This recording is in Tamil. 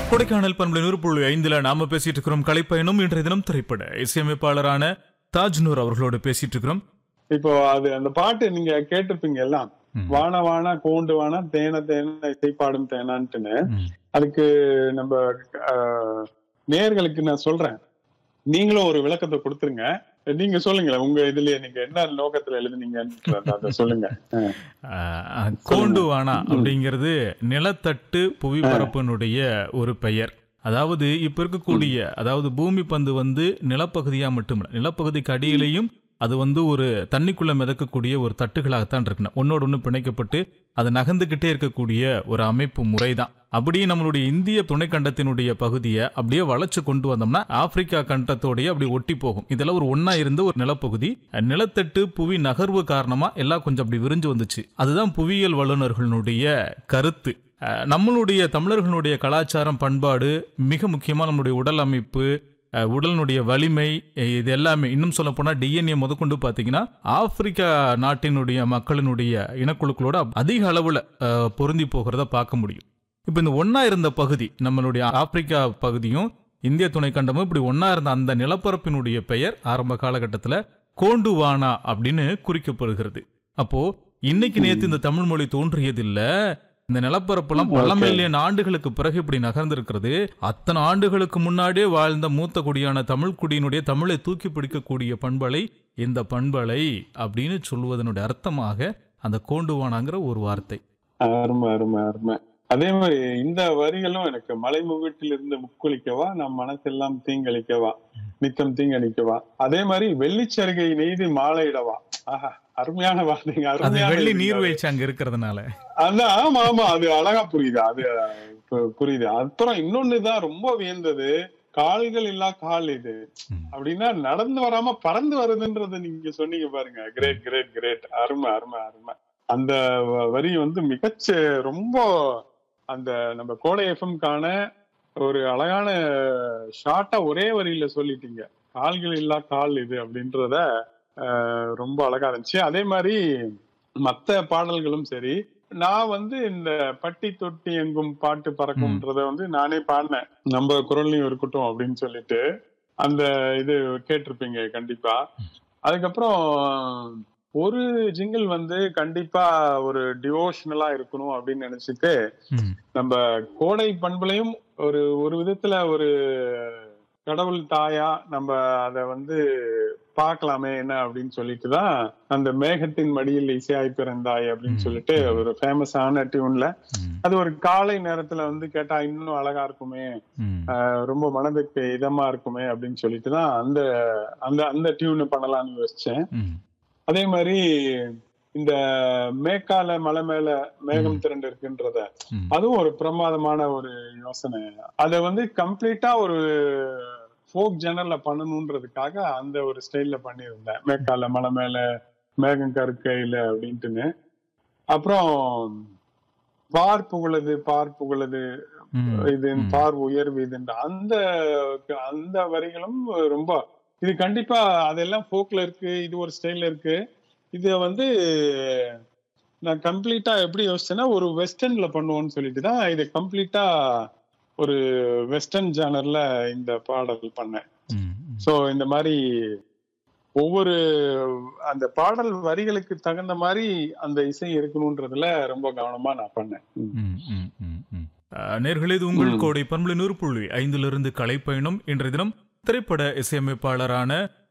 கொடைக்கானல் பண்பலை நூறு புள்ளி ஐந்துல நாம பேசிட்டு இருக்கிறோம் கலைப்பயணம் இன்றைய தினம் திரைப்பட இசையமைப்பாளரான தாஜ்னூர் அவர்களோடு பேசிட்டு இருக்கிறோம் இப்போ அது அந்த பாட்டு நீங்க கேட்டிருப்பீங்க எல்லாம் ம். வான வான கோண்டு வான தேன தேன இசைப்பாடும் தேனான்ட்டுன்னு ம். அதுக்கு நம்ம ஆஹ், நேயர்களுக்கு நான் சொல்றேன் நீங்களும் ஒரு விளக்கத்தை கொடுத்துருங்க நீங்க சொல்லுங்களேன் உங்க இதுலயே நீங்க என்ன நோக்கத்துல எழுதுனீங்கன்றத அதை சொல்லுங்க ஆஹ். ஆஹ், கோண்டுவானா அப்படிங்கிறது நிலத்தட்டு புவிப்பரப்பினுடைய ஒரு பெயர் அதாவது இப்ப இருக்கக்கூடிய அதாவது பூமி பந்து வந்து நிலப்பகுதியா மட்டுமில்ல நிலப்பகுதிக்கு அடியிலையும் அது வந்து ஒரு தண்ணிக்குள்ள மிதக்கக்கூடிய ஒரு தட்டுகளாகத்தான் இருக்கணும் ஒன்னோட ஒன்று பிணைக்கப்பட்டு அது நகர்ந்துகிட்டே இருக்கக்கூடிய ஒரு அமைப்பு முறைதான் அப்படியே நம்மளுடைய இந்திய துணைக்கண்டத்தினுடைய பகுதியை அப்படியே வளைச்சு கொண்டு வந்தோம்னா ஆப்பிரிக்கா கண்டத்தோடய அப்படி ஒட்டி போகும் இதெல்லாம் ஒரு ஒண்ணா இருந்த ஒரு நிலப்பகுதி நிலத்தட்டு புவி நகர்வு காரணமா எல்லாம் கொஞ்சம் அப்படி விரிஞ்சு வந்துச்சு அதுதான் புவியியல் வல்லுநர்களுடைய கருத்து அஹ், நம்மளுடைய தமிழர்களுடைய கலாச்சாரம் பண்பாடு மிக முக்கியமா நம்மளுடைய உடல் அமைப்பு அஹ், உடலினுடைய வலிமை அஹ், இது எல்லாமே இன்னும் சொல்ல போனா டிஎன்ஏ முதற்கொண்டு பாத்தீங்கன்னா ஆப்பிரிக்கா நாட்டினுடைய மக்களினுடைய இனக்குழுக்களோட அதிக அளவுல அஹ், பொருந்தி போகிறத பார்க்க முடியும் இப்ப இந்த ஒன்னா இருந்த பகுதி நம்மளுடைய ஆப்பிரிக்கா பகுதியும் இந்திய துணைக்கண்டமும் இப்படி ஒன்னா இருந்த அந்த நிலப்பரப்பினுடைய பெயர் ஆரம்ப காலகட்டத்துல கோண்டுவானா அப்படின்னு குறிக்கப்படுகிறது அப்போ இன்னைக்கு நேத்து இந்த தமிழ் மொழி தோன்றியதில்ல இந்த நிலப்பரப்புலாம் பல Okay. மில்லியன் ஆண்டுகளுக்கு பிறகு இப்படி நகர்ந்திருக்கிறது அத்தனை ஆண்டுகளுக்கு முன்னாடியே வாழ்ந்த மூத்த குடியான தமிழ் குடியினுடைய தமிழை தூக்கி பிடிக்கக்கூடிய பண்பலை இந்த பண்பலை அப்படின்னு சொல்வதனுடைய அர்த்தமாக அந்த கோண்டுவானாங்கிற ஒரு வார்த்தை அருமை அருமை அருமை அதே மாதிரி இந்த வரிகளும் எனக்கு மலைமுகட்டில் இருந்து முக்குளிக்கவா நம் மனசெல்லாம் தீங்களிக்கவா நித்தம் தீங்கணிக்கவா அதே மாதிரி வெள்ளிச்சருகை நெய்து மாலையிடவா ஆஹா அருமையான வார்த்தைங்க அது அருமையான வெள்ளி இதுங்க. நீர்வீழ்ச்சி அங்க இருக்கிறதுனால அதான் ஆமா ஆமா அது அழகா புரியுது அது பு- புரியுது அப்புறம் இன்னொன்னுதான் ரொம்ப வியந்தது கால்கள் இல்லா கால் இது ம். அப்படின்னா நடந்து வராம பறந்து வருதுன்றது நீங்க சொன்னீங்க பாருங்க கிரேட் கிரேட் கிரேட் அருமை அருமை அருமை அந்த வ- வரி வந்து மிகச்ச ரொம்ப அந்த நம்ம கோடை எஃப்எம்கான ஒரு அழகான ஷார்ட்டா ஒரே வரியில சொல்லிட்டீங்க கால்கள் இல்லா கால் இது அப்படின்றத அஹ், ரொம்ப அழகா இருந்துச்சு அதே மாதிரி மத்த பாடல்களும் சரி நான் வந்து இந்த பட்டி தொட்டி எங்கும் பாட்டு பறக்கும்ன்றத வந்து நானே பாடினேன் நம்ம குரல்லையும் இருக்கட்டும் அப்படின்னு சொல்லிட்டு அந்த இது கேட்டிருப்பீங்க கண்டிப்பா அதுக்கப்புறம் ஒரு ஜிங்கிள் வந்து கண்டிப்பா ஒரு டிவோஷனலா இருக்கணும் அப்படின்னு நினைச்சிட்டு ம். நம்ம கோடை பண்புலையும் ஒரு ஒரு விதத்துல ஒரு கடவுள் தாயா நம்ம அத வந்து பார்க்கலாமே என்ன அப்படின்னு சொல்லிட்டு தான் அந்த மேகத்தின் மடியில் இசையாய் பிறந்தாய் அப்படின்னு ம். சொல்லிட்டு ஒரு ஃபேமஸான டியூன்ல ம். அது ஒரு காலை நேரத்துல வந்து கேட்டா இன்னும் அழகா இருக்குமே ம். அஹ் ரொம்ப மனதுக்கு இதமா இருக்குமே அப்படின்னு சொல்லிட்டு தான் அந்த அந்த அந்த டியூன் பண்ணலாம்னு யோசிச்சேன் ம். அதே மாதிரி இந்த மேக்கால மலை மேல மேகம் திரண்டு இருக்குன்றத ம். அதுவும் ஒரு பிரமாதமான ஒரு யோசனை அத வந்து கம்ப்ளீட்டா ஒரு ஃபோக் ஜெனர்ல பண்ணணுன்றதுக்காக அந்த ஒரு ஸ்டைல்ல பண்ணியிருந்தேன் மேக்கால மலை மேல மேகம் கருக்கையில அப்படின்ட்டுன்னு அப்புறம் பார் புகழுது பார் புகழுது ம். இது ம். பார் உயர்வு இதுன்ற அந்த அந்த வரிகளும் ரொம்ப இது கண்டிப்பா அதெல்லாம் ஃபோக்ல இருக்கு இது ஒரு ஸ்டைல்ல இருக்கு இத வந்து நான் கம்ப்ளீட்டா எப்படி யோசிச்சேன்னா ஒரு வெஸ்டர்ன்ல பண்ணுவோம்னு சொல்லிட்டு தான் இது கம்ப்ளீட்டா ஒரு வெஸ்டர்ன் ஜானர்ல இந்த பாடல் பண்ணேன் ம். ம். சோ இந்த மாதிரி ஒவ்வொரு அந்த பாடல் வரிகளுக்கு தகுந்த மாதிரி அந்த இசை இருக்கணும்ன்றதுல ரொம்ப கவனமா நான் பண்ணேன் ம். ம், ம், ம், ம். அஹ், நேர்களே இது உங்கள் ம். கோடை பண்புல நூறு புள்ளி ஐந்திலிருந்து கலைப்பயணம் இன்றைய தினம் திரைப்பட இசையமைப்பாளரான